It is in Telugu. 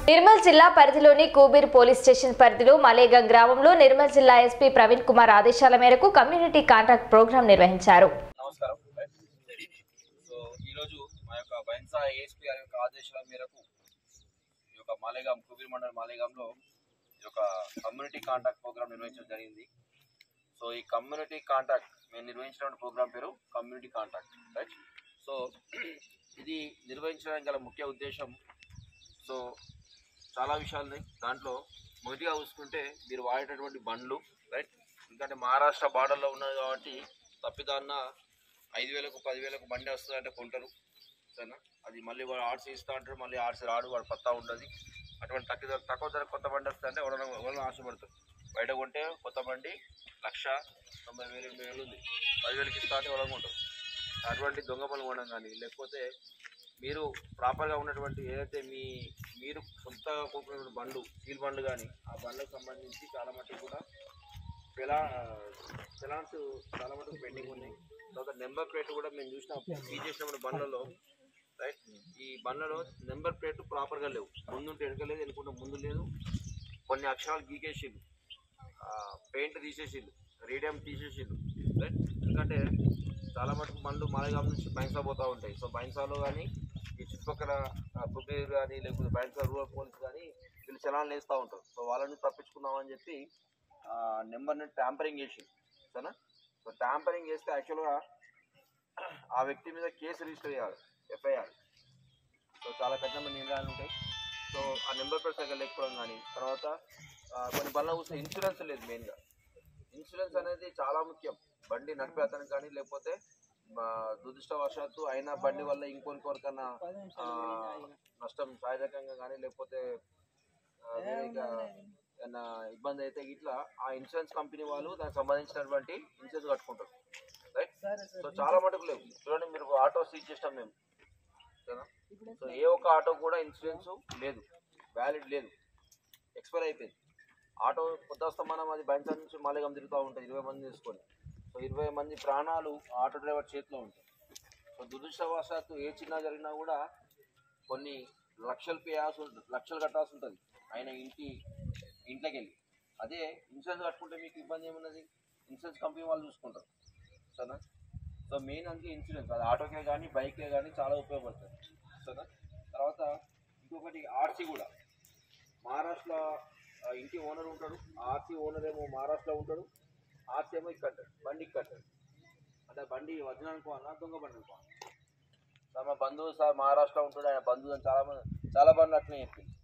నిర్మల్ జిల్లా పరిధిలోని కూబీర్ పోలీస్ స్టేషన్ పరిధిలో మలేగం గ్రామంలో నిర్మల్ జిల్లా ఎస్పీ ప్రవీణ్ కుమార్ ఆదేశాల మేరకు కమ్యూనిటీ కాంటాక్ట్ ప్రోగ్రాం నిర్వహించారు నమస్కారం సో ఈరోజు మా యొక్క బైన్సా ఏఎస్పీ గారి యొక్క ఆదేశాల మేరకు ఈ యొక్క మాలేగాం కుబీర్ మండల్ మాలేగాంలో ఈ యొక్క కమ్యూనిటీ కాంటాక్ట్ ప్రోగ్రామ్ నిర్వహించడం జరిగింది సో ఈ కమ్యూనిటీ కాంటాక్ట్ మేము నిర్వహించిన ప్రోగ్రామ్ పేరు కమ్యూనిటీ కాంటాక్ట్ రైట్ సో ఇది నిర్వహించడానికి గల ముఖ్య ఉద్దేశం సో చాలా విషయాలు ఉన్నాయి దాంట్లో మొదటిగా చూసుకుంటే మీరు వాడేటటువంటి బండ్లు రైట్ ఎందుకంటే మహారాష్ట్ర బార్డర్లో ఉన్నది కాబట్టి తప్పిదాన్న ఐదు వేలకు పదివేలకు బండి వస్తుంది అంటే కొంటారు సరేనా అది మళ్ళీ వాడు ఆర్సీ ఇస్తా అంటారు మళ్ళీ ఆర్సీ రాడు వాడు పత్తా ఉంటుంది అటువంటి తక్కువ ధర తక్కువ ధర కొత్త బండి వస్తుంది అంటే ఎవరైనా ఎవరైనా ఆశపడతారు బయట కొంటే కొత్త బండి లక్ష తొంభై వేలు ఎనభై వేలు ఉంది పదివేలకి ఇస్తా అంటే ఎవరైనా కొంటారు అటువంటి దొంగ పనులు కొనడం కానీ లేకపోతే మీరు ప్రాపర్గా ఉన్నటువంటి ఏదైతే మీ మీరు సొంతగా కొనుక్కున్న బండ్లు స్టీల్ బండ్లు కానీ ఆ బండ్లకు సంబంధించి చాలా మటుకు కూడా పెలా పెలాన్స్ చాలా మటుకు పెండింగ్ ఉన్నాయి తర్వాత నెంబర్ ప్లేట్ కూడా మేము చూసిన సీ చేసిన బండ్లలో రైట్ ఈ బండ్లలో నెంబర్ ప్లేట్ ప్రాపర్గా లేవు ముందు వెనక లేదు వెనుకుంటే ముందు లేదు కొన్ని అక్షరాలు గీకేసిళ్ళు పెయింట్ తీసేసిళ్ళు రేడియం తీసేసిళ్ళు రైట్ ఎందుకంటే చాలా మటుకు బండ్లు మాలేగాం నుంచి బైన్సా పోతూ ఉంటాయి సో బైన్సాలో కానీ ఈ చుట్టుపక్కల కుబేర్ కానీ లేకపోతే బైన్సా రూరల్ పోలీస్ కానీ వీళ్ళు చలాన్లు వేస్తూ ఉంటారు సో వాళ్ళని తప్పించుకుందామని చెప్పి నెంబర్ని ట్యాంపరింగ్ చేసి సరేనా సో ట్యాంపరింగ్ చేస్తే యాక్చువల్గా ఆ వ్యక్తి మీద కేసు రిజిస్టర్ చేయాలి ఎఫ్ఐఆర్ సో చాలా కఠినమైన నిర్ణయాలు ఉంటాయి సో ఆ నెంబర్ ప్లేట్ సరిగ్గా లేకపోవడం కానీ తర్వాత ఆ, కొన్ని బండ్ల చూస్తే ఇన్సూరెన్స్ లేదు మెయిన్గా ఇన్సూరెన్స్ అనేది చాలా ముఖ్యం బండి నడిపే అతనికి కానీ లేకపోతే మా దురదృష్టవశాత్తు అయిన బండి వల్ల ఇంకొకరికన్నా ఆ, నష్టం శారీరకంగా కానీ లేకపోతే ఆ, వేరేగా ఏదైనా ఇబ్బంది అయితే ఇట్లా ఆ ఇన్సూరెన్స్ కంపెనీ వాళ్ళు దానికి సంబంధించినటువంటి ఇన్సూరెన్స్ కట్టుకుంటారు రైట్ సో చాలా మటుకు లేవు చూడండి మీరు ఆటో సీజ్ చేస్తాం మేము సరేనా సో ఏ ఒక్క ఆటో కూడా ఇన్సూరెన్స్ లేదు వ్యాలిడ్ లేదు ఎక్స్పైర్ అయిపోయింది ఆటో కొత్త వస్తామనం అది బయట నుంచి మాలేగం తిరుగుతూ ఉంటుంది ఇరవై మంది తీసుకొని సో ఇరవై మంది ప్రాణాలు ఆటో డ్రైవర్ చేతిలో ఉంటాయి సో దురదృష్టవశాత్తు ఏ చిన్న జరిగినా కూడా కొన్ని లక్షలు పేయాల్సి ఉంటుంది లక్షలు కట్టాల్సి ఉంటుంది ఆయన ఇంటి ఇంట్లోకి వెళ్ళి అదే ఇన్సూరెన్స్ కట్టుకుంటే మీకు ఇబ్బంది ఏమున్నది ఇన్సూరెన్స్ కంపెనీ వాళ్ళు చూసుకుంటారు సరేనా సో మెయిన్ అందుకే ఇన్సూరెన్స్ అది ఆటోకే కానీ బైకే కానీ చాలా ఉపయోగపడుతుంది సరేనా తర్వాత ఇంకొకటి ఆర్సీ కూడా మహారాష్ట్రలో ఆ, ఇంటి ఓనర్ ఉంటాడు ఆర్సీ ఓనర్ ఏమో మహారాష్ట్రలో ఉంటాడు ఆర్సీ ఏమో ఇక్కడ అంటాడు బండి ఇక్కడ అంటాడు అంటే బండి వదిన అనుకోవాలా దొంగ బండి అనుకోవాలి సార్ మా బంధువు సార్ మహారాష్ట్రలో ఉంటాడు ఆయన బంధువు అని చాలా మంది చాలా బండ్లు అట్లనే చెప్పింది